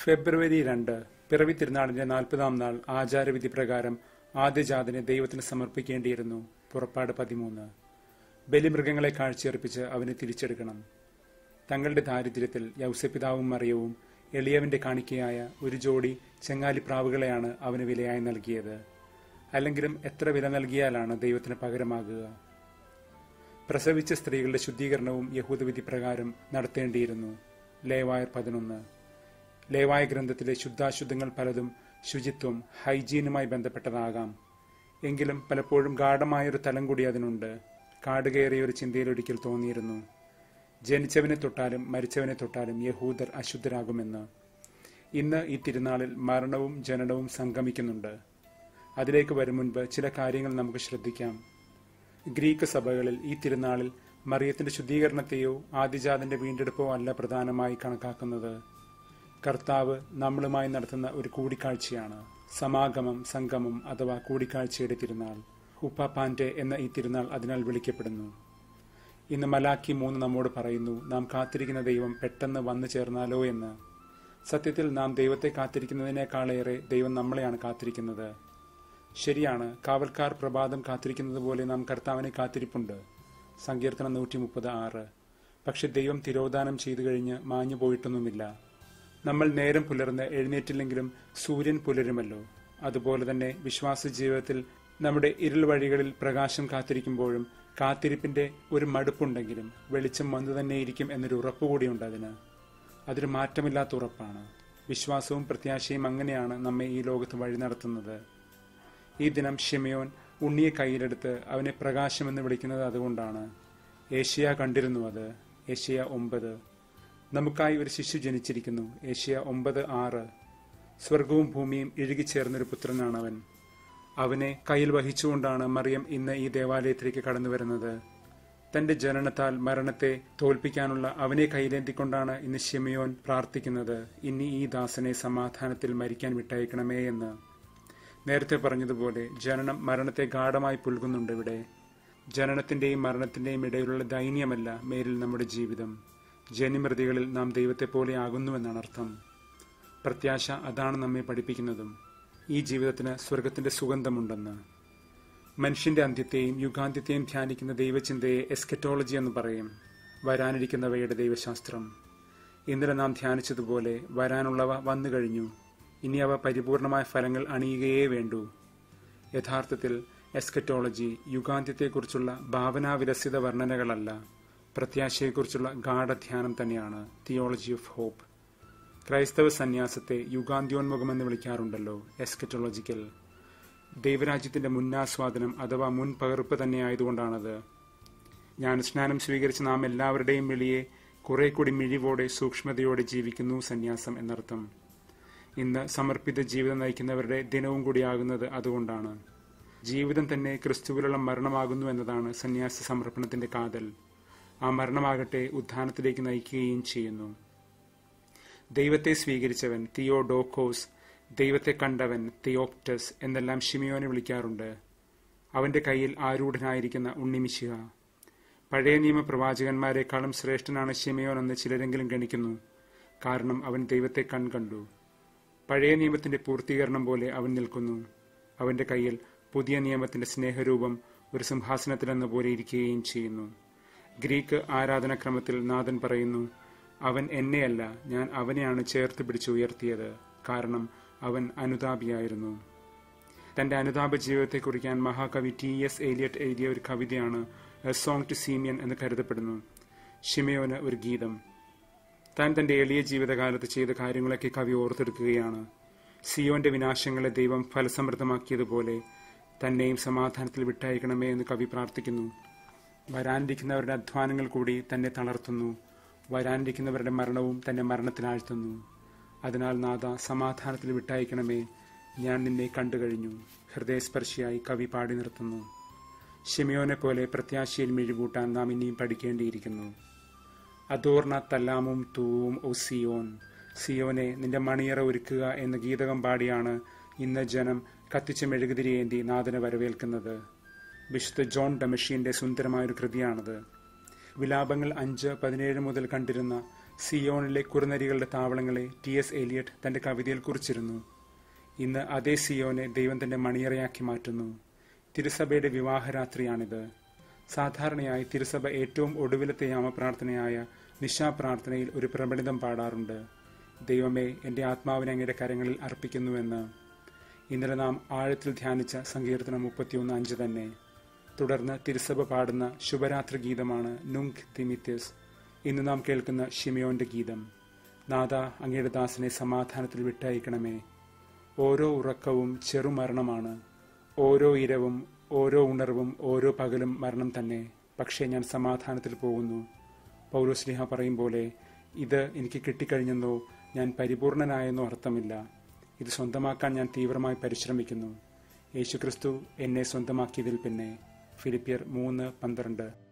ഫെബ്രുവരി രണ്ട് പിറവി തിരുനാളിന്റെ നാൽപ്പതാം നാൾ ആചാരവിധി പ്രകാരം ആദ്യജാതനെ ദൈവത്തിന് സമർപ്പിക്കേണ്ടിയിരുന്നു പുറപ്പാട് പതിമൂന്ന് ബലിമൃഗങ്ങളെ കാഴ്ചയർപ്പിച്ച് അവനെ തിരിച്ചെടുക്കണം തങ്ങളുടെ ദാരിദ്ര്യത്തിൽ യൗസപിതാവും മറിയവും എളിയവന്റെ കാണിക്കയായ ഒരു ജോഡി ചെങ്ങാലിപ്രാവുകളെയാണ് അവന് വിലയായി നൽകിയത് അല്ലെങ്കിലും എത്ര വില നൽകിയാലാണ് ദൈവത്തിന് പകരമാകുക പ്രസവിച്ച സ്ത്രീകളുടെ ശുദ്ധീകരണവും യഹൂദവിധി പ്രകാരം നടത്തേണ്ടിയിരുന്നു ലേവായർ പതിനൊന്ന് ലേവായ ഗ്രന്ഥത്തിലെ ശുദ്ധാശുദ്ധങ്ങൾ പലതും ശുചിത്വം ഹൈജീനുമായി ബന്ധപ്പെട്ടതാകാം എങ്കിലും പലപ്പോഴും ഗാഠമായൊരു തലം കൂടി അതിനുണ്ട് കാടുകയറിയ ഒരു ചിന്തയിൽ ഒരിക്കൽ തോന്നിയിരുന്നു ജനിച്ചവനെ തൊട്ടാലും മരിച്ചവനെ തൊട്ടാലും യഹൂദർ അശുദ്ധരാകുമെന്ന് ഇന്ന് ഈ തിരുനാളിൽ മരണവും ജനനവും സംഗമിക്കുന്നുണ്ട് അതിലേക്ക് വരും മുൻപ് ചില കാര്യങ്ങൾ നമുക്ക് ശ്രദ്ധിക്കാം ഗ്രീക്ക് സഭകളിൽ ഈ തിരുനാളിൽ മറിയത്തിന്റെ ശുദ്ധീകരണത്തെയോ ആദിജാതന്റെ വീണ്ടെടുപ്പോ അല്ല പ്രധാനമായി കണക്കാക്കുന്നത് കർത്താവ് നമ്മളുമായി നടത്തുന്ന ഒരു കൂടിക്കാഴ്ചയാണ് സമാഗമം സംഗമം അഥവാ കൂടിക്കാഴ്ചയുടെ തിരുനാൾ ഉപ്പാപ്പാന്റെ എന്ന ഈ തിരുനാൾ അതിനാൽ വിളിക്കപ്പെടുന്നു ഇന്ന് മലാക്കി മൂന്ന് നമ്മോട് പറയുന്നു നാം കാത്തിരിക്കുന്ന ദൈവം പെട്ടെന്ന് വന്നു ചേർന്നാലോ എന്ന് സത്യത്തിൽ നാം ദൈവത്തെ കാത്തിരിക്കുന്നതിനേക്കാളേറെ ദൈവം നമ്മളെയാണ് കാത്തിരിക്കുന്നത് ശരിയാണ് കാവൽക്കാർ പ്രഭാതം കാത്തിരിക്കുന്നത് പോലെ നാം കർത്താവിനെ കാത്തിരിപ്പുണ്ട് സങ്കീർത്തനം നൂറ്റി മുപ്പത് ആറ് പക്ഷെ ദൈവം തിരോധാനം ചെയ്തു കഴിഞ്ഞ് മാഞ്ഞു പോയിട്ടൊന്നുമില്ല നമ്മൾ നേരം പുലർന്ന് എഴുന്നേറ്റില്ലെങ്കിലും സൂര്യൻ പുലരുമല്ലോ അതുപോലെ തന്നെ വിശ്വാസ ജീവിതത്തിൽ നമ്മുടെ ഇരുൾ വഴികളിൽ പ്രകാശം കാത്തിരിക്കുമ്പോഴും കാത്തിരിപ്പിന്റെ ഒരു മടുപ്പുണ്ടെങ്കിലും വെളിച്ചം വന്നു തന്നെയിരിക്കും എന്നൊരു ഉറപ്പുകൂടിയുണ്ട് അതിന് അതൊരു മാറ്റമില്ലാത്ത ഉറപ്പാണ് വിശ്വാസവും പ്രത്യാശയും അങ്ങനെയാണ് നമ്മെ ഈ ലോകത്ത് വഴി നടത്തുന്നത് ഈ ദിനം ഷിമയോൻ ഉണ്ണിയെ കയ്യിലെടുത്ത് അവനെ പ്രകാശമെന്ന് വിളിക്കുന്നത് അതുകൊണ്ടാണ് ഏഷ്യ കണ്ടിരുന്നു അത് ഏഷ്യ ഒമ്പത് നമുക്കായി ഒരു ശിശു ജനിച്ചിരിക്കുന്നു ഏഷ്യ ഒമ്പത് ആറ് സ്വർഗവും ഭൂമിയും ഇഴുകിച്ചേർന്നൊരു പുത്രനാണ് അവൻ അവനെ കയ്യിൽ വഹിച്ചുകൊണ്ടാണ് മറിയം ഇന്ന് ഈ ദേവാലയത്തിലേക്ക് കടന്നു വരുന്നത് തന്റെ ജനനത്താൽ മരണത്തെ തോൽപ്പിക്കാനുള്ള അവനെ കയ്യിലേന്തിക്കൊണ്ടാണ് ഇന്ന് ഷിമയോൻ പ്രാർത്ഥിക്കുന്നത് ഇനി ഈ ദാസനെ സമാധാനത്തിൽ മരിക്കാൻ വിട്ടയക്കണമേ എന്ന് നേരത്തെ പറഞ്ഞതുപോലെ ജനനം മരണത്തെ ഗാഠമായി പുൽകുന്നുണ്ട് ഇവിടെ ജനനത്തിന്റെയും മരണത്തിന്റെയും ഇടയിലുള്ള ദൈന്യമല്ല മേലിൽ നമ്മുടെ ജീവിതം ജനിമൃതികളിൽ നാം ദൈവത്തെ പോലെ ആകുന്നുവെന്നാണ് അർത്ഥം പ്രത്യാശ അതാണ് നമ്മെ പഠിപ്പിക്കുന്നതും ഈ ജീവിതത്തിന് സ്വർഗത്തിന്റെ സുഗന്ധമുണ്ടെന്ന് മനുഷ്യന്റെ അന്ത്യത്തെയും യുഗാന്ത്യത്തെയും ധ്യാനിക്കുന്ന ദൈവചിന്തയെ എസ്കറ്റോളജി എന്ന് പറയും വരാനിരിക്കുന്നവയുടെ ദൈവശാസ്ത്രം ഇന്നലെ നാം ധ്യാനിച്ചതുപോലെ വരാനുള്ളവ വന്നു കഴിഞ്ഞു ഇനി അവ പരിപൂർണമായ ഫലങ്ങൾ അണിയുകയേ വേണ്ടൂ യഥാർത്ഥത്തിൽ എസ്കറ്റോളജി യുഗാന്ത്യത്തെക്കുറിച്ചുള്ള ഭാവനാവിരസിത വർണ്ണനകളല്ല പ്രത്യാശയെക്കുറിച്ചുള്ള ഗാഠധ്യാനം തന്നെയാണ് തിയോളജി ഓഫ് ഹോപ്പ് ക്രൈസ്തവ സന്യാസത്തെ യുഗാന്ത്യോന്മുഖമെന്ന് വിളിക്കാറുണ്ടല്ലോ എസ്കറ്റോളജിക്കൽ ദൈവരാജ്യത്തിന്റെ മുന്നാസ്വാദനം അഥവാ മുൻ പകർപ്പ് തന്നെയായതുകൊണ്ടാണത് ജ്ഞാനസ്നാനം സ്വീകരിച്ച നാം എല്ലാവരുടെയും വിളിയെ കുറെ കൂടി മിഴിവോടെ സൂക്ഷ്മതയോടെ ജീവിക്കുന്നു സന്യാസം എന്നർത്ഥം ഇന്ന് സമർപ്പിത ജീവിതം നയിക്കുന്നവരുടെ ദിനവും കൂടിയാകുന്നത് അതുകൊണ്ടാണ് ജീവിതം തന്നെ ക്രിസ്തുവിലുള്ള മരണമാകുന്നു എന്നതാണ് സന്യാസ സമർപ്പണത്തിന്റെ കാതൽ ആ മരണമാകട്ടെ ഉത്ഥാനത്തിലേക്ക് നയിക്കുകയും ചെയ്യുന്നു ദൈവത്തെ സ്വീകരിച്ചവൻ തിയോഡോക്കോസ് ദൈവത്തെ കണ്ടവൻ തിയോപ്റ്റസ് എന്നെല്ലാം ഷിമിയോനെ വിളിക്കാറുണ്ട് അവന്റെ കയ്യിൽ ആരൂഢനായിരിക്കുന്ന ഉണ്ണിമിശിഹ പഴയ നിയമ പ്രവാചകന്മാരെക്കാളും ശ്രേഷ്ഠനാണ് ഷിമയോൻ എന്ന് ചിലരെങ്കിലും ഗണിക്കുന്നു കാരണം അവൻ ദൈവത്തെ കൺകണ്ടു പഴയ നിയമത്തിന്റെ പൂർത്തീകരണം പോലെ അവൻ നിൽക്കുന്നു അവന്റെ കയ്യിൽ പുതിയ നിയമത്തിന്റെ സ്നേഹരൂപം ഒരു സിംഹാസനത്തിലെന്ന പോലെ ഇരിക്കുകയും ചെയ്യുന്നു ഗ്രീക്ക് ആരാധനാക്രമത്തിൽ നാഥൻ പറയുന്നു അവൻ എന്നെയല്ല ഞാൻ അവനെയാണ് ചേർത്ത് പിടിച്ച് ഉയർത്തിയത് കാരണം അവൻ അനുതാപിയായിരുന്നു തന്റെ അനുതാപ ജീവിതത്തെ കുറിക്കാൻ മഹാകവി ടി എസ് ഏലിയറ്റ് എഴുതിയ ഒരു കവിതയാണ് എ സോങ് ടു സീമിയൻ എന്ന് കരുതപ്പെടുന്നു ഷിമയോന് ഒരു ഗീതം താൻ തന്റെ എളിയ ജീവിതകാലത്ത് ചെയ്ത കാര്യങ്ങളൊക്കെ കവി ഓർത്തെടുക്കുകയാണ് സിയോന്റെ വിനാശങ്ങളെ ദൈവം ഫലസമൃദ്ധമാക്കിയതുപോലെ തന്നെയും സമാധാനത്തിൽ വിട്ടയക്കണമേ എന്ന് കവി പ്രാർത്ഥിക്കുന്നു വരാനിരിക്കുന്നവരുടെ അധ്വാനങ്ങൾ കൂടി തന്നെ തളർത്തുന്നു വരാനിരിക്കുന്നവരുടെ മരണവും തന്നെ മരണത്തിലാഴ്ത്തുന്നു അതിനാൽ നാഥ സമാധാനത്തിൽ വിട്ടയക്കണമേ ഞാൻ നിന്നെ കണ്ടു കഴിഞ്ഞു ഹൃദയസ്പർശിയായി കവി പാടി നിർത്തുന്നു ഷിമയോനെ പോലെ പ്രത്യാശയിൽ മിഴികൂട്ടാൻ നാം ഇനിയും പഠിക്കേണ്ടിയിരിക്കുന്നു അതോർണ തല്ലാമും തൂവും ഒ സിയോൻ സിയോനെ നിന്റെ മണിയറ ഒരുക്കുക എന്ന ഗീതകം പാടിയാണ് ഇന്ന് ജനം കത്തിച്ച മെഴുകുതിരിയേന്തി നാഥനെ വരവേൽക്കുന്നത് വിശുദ്ധ ജോൺ ഡമഷീന്റെ സുന്ദരമായൊരു കൃതിയാണത് വിലാപങ്ങൾ അഞ്ച് പതിനേഴ് മുതൽ കണ്ടിരുന്ന സിയോണിലെ കുറുനരികളുടെ താവളങ്ങളെ ടി എസ് എലിയറ്റ് തന്റെ കവിതയിൽ കുറിച്ചിരുന്നു ഇന്ന് അതേ സിയോനെ ദൈവം തന്റെ മണിയറയാക്കി മാറ്റുന്നു തിരുസഭയുടെ വിവാഹരാത്രിയാണിത് സാധാരണയായി തിരുസഭ ഏറ്റവും ഒടുവിലത്തെ യാമപ്രാർത്ഥനയായ നിശാപ്രാർത്ഥനയിൽ ഒരു പ്രബലിതം പാടാറുണ്ട് ദൈവമേ എൻ്റെ ആത്മാവിനെ അങ്ങയുടെ കരങ്ങളിൽ അർപ്പിക്കുന്നുവെന്ന് ഇന്നലെ നാം ആഴത്തിൽ ധ്യാനിച്ച സങ്കീർത്തനം മുപ്പത്തിയൊന്ന് അഞ്ച് തന്നെ തുടർന്ന് തിരുസഭ പാടുന്ന ശുഭരാത്രി ഗീതമാണ് നുങ്ക് തിമിത്യസ് ഇന്ന് നാം കേൾക്കുന്ന ഷിമയോന്റെ ഗീതം നാദ അങ്ങയുടെ ദാസനെ സമാധാനത്തിൽ വിട്ടയക്കണമേ ഓരോ ഉറക്കവും ചെറുമരണമാണ് ഓരോ ഇരവും ഓരോ ഉണർവും ഓരോ പകലും മരണം തന്നെ പക്ഷേ ഞാൻ സമാധാനത്തിൽ പോകുന്നു പൗലോസ്ലിഹ പറയും പോലെ ഇത് എനിക്ക് കിട്ടിക്കഴിഞ്ഞെന്നോ ഞാൻ പരിപൂർണനായെന്നോ അർത്ഥമില്ല ഇത് സ്വന്തമാക്കാൻ ഞാൻ തീവ്രമായി പരിശ്രമിക്കുന്നു യേശുക്രിസ്തു എന്നെ സ്വന്തമാക്കിയതിൽ പിന്നെ ഫിലിപ്പിയർ മൂന്ന് പന്ത്രണ്ട്